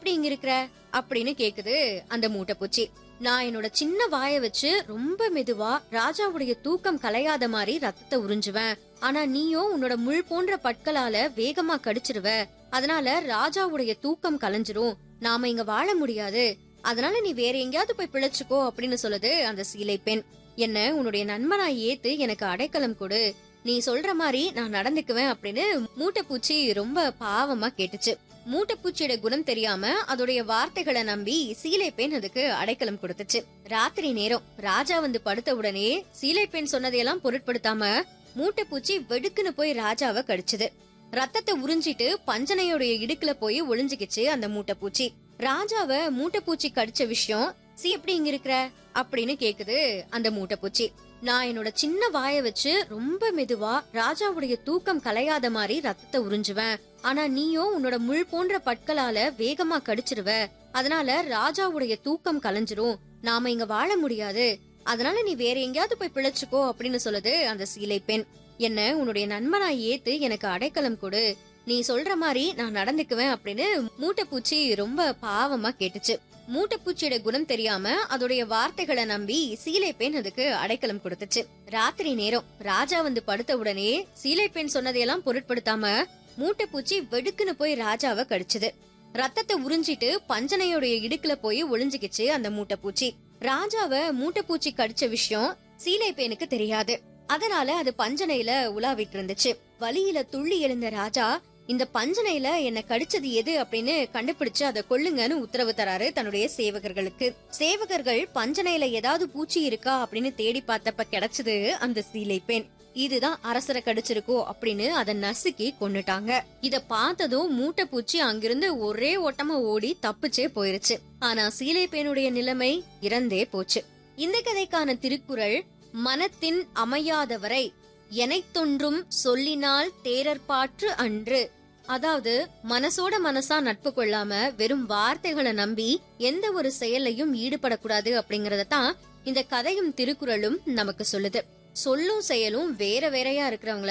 எப்படி இங்க இருக்கிற அப்படின்னு கேக்குது அந்த மூட்டைப்பூச்சி நான் என்னோட சின்ன வாய வச்சு ரொம்ப மெதுவா ராஜாவுடைய தூக்கம் கலையாத மாதிரி ரத்தத்தை உறிஞ்சுவேன் ஆனா நீயும் உன்னோட முள் போன்ற பற்களால வேகமா கடிச்சிருவ அதனால ராஜாவுடைய தூக்கம் கலைஞ்சிரும் நாம இங்க வாழ முடியாது அதனால நீ வேற எங்கேயாவது போய் பிழைச்சுக்கோ அப்படின்னு சொல்லுது அந்த சீலை பெண் என்ன உன்னுடைய நண்பனா ஏத்து எனக்கு அடைக்கலம் கொடு நீ சொல்ற மாதிரி நான் நடந்துக்குவேன் அப்படின்னு மூட்டைப்பூச்சி ரொம்ப பாவமா கேட்டுச்சு மூட்டைப்பூச்சியோட குணம் தெரியாம அதோடைய வார்த்தைகளை நம்பி சீலை பெண் அதுக்கு அடைக்கலம் கொடுத்துச்சு ராத்திரி நேரம் ராஜா வந்து படுத்த உடனே சீலை பெண் சொன்னதையெல்லாம் பொருட்படுத்தாம மூட்டைப்பூச்சி வெடுக்குன்னு போய் ராஜாவை கடிச்சுது ரத்தத்தை உறிஞ்சிட்டு பஞ்சனையோடைய இடுக்குல போய் ஒளிஞ்சுக்கிச்சு அந்த மூட்டைப்பூச்சி ராஜாவ மூட்டைப்பூச்சி கடிச்ச விஷயம் சி எப்படி இங்க இருக்கிற அப்படின்னு கேக்குது அந்த மூட்டைப்பூச்சி நான் என்னோட சின்ன வாய வச்சு ரொம்ப மெதுவா ராஜாவுடைய தூக்கம் கலையாத மாதிரி ரத்தத்தை உறிஞ்சுவேன் ஆனா நீயும் உன்னோட முள் போன்ற பற்களால வேகமா கடிச்சிருவ அதனால ராஜாவுடைய தூக்கம் கலைஞ்சிரும் நாம இங்க வாழ முடியாது அதனால நீ வேற எங்கேயாவது போய் பிழைச்சுக்கோ அப்படின்னு சொல்லுது அந்த சீலை பெண் என்ன உன்னுடைய நண்பனா ஏத்து எனக்கு அடைக்கலம் கொடு நீ சொல்ற மாதிரி நான் நடந்துக்குவேன் அப்படின்னு மூட்டைப்பூச்சி ரொம்ப பாவமா கேட்டுச்சு மூட்டைப்பூச்சியோட குணம் தெரியாம அதோடைய வார்த்தைகளை நம்பி சீலை பெண் அதுக்கு அடைக்கலம் கொடுத்துச்சு ராத்திரி நேரம் ராஜா வந்து படுத்த உடனே சீலை பெண் சொன்னதையெல்லாம் பொருட்படுத்தாம மூட்டைப்பூச்சி வெடுக்குன்னு போய் ராஜாவை கடிச்சுது ரத்தத்தை உறிஞ்சிட்டு பஞ்சனையோடைய இடுக்குல போய் ஒளிஞ்சுக்கிச்சு அந்த மூட்டைப்பூச்சி ராஜாவ மூட்டைப்பூச்சி கடிச்ச விஷயம் சீலை பெண்ணுக்கு தெரியாது அதனால அது பஞ்சனையில உலாவிட்டு இருந்துச்சு வலியில துள்ளி எழுந்த ராஜா இந்த பஞ்சனையில என்ன கடிச்சது எது அப்படின்னு கண்டுபிடிச்சு அதை கொல்லுங்கன்னு உத்தரவு தராரு தன்னுடைய சேவகர்களுக்கு சேவகர்கள் பஞ்சனையில ஏதாவது பூச்சி இருக்கா அப்படின்னு தேடி பார்த்தப்ப கிடைச்சது அந்த சீலை பெண் இதுதான் அரசரை கடிச்சிருக்கோ அப்படின்னு அதை நசுக்கி கொன்னுட்டாங்க இத பார்த்ததும் மூட்டை பூச்சி அங்கிருந்து ஒரே ஓட்டமா ஓடி தப்பிச்சே போயிருச்சு ஆனா சீலை பெண்ணுடைய நிலைமை இறந்தே போச்சு இந்த கதைக்கான திருக்குறள் மனத்தின் அமையாதவரை எனைத்தொன்றும் சொல்லினால் தேரற்பாற்று அன்று அதாவது மனசோட மனசா நட்பு கொள்ளாம வெறும் வார்த்தைகளை நம்பி எந்த ஒரு செயலையும் ஈடுபடக்கூடாது அப்படிங்கறத தான் இந்த கதையும் திருக்குறளும் நமக்கு சொல்லுது சொல்லும் செயலும் வேற வேறையா இருக்கிறவங்கள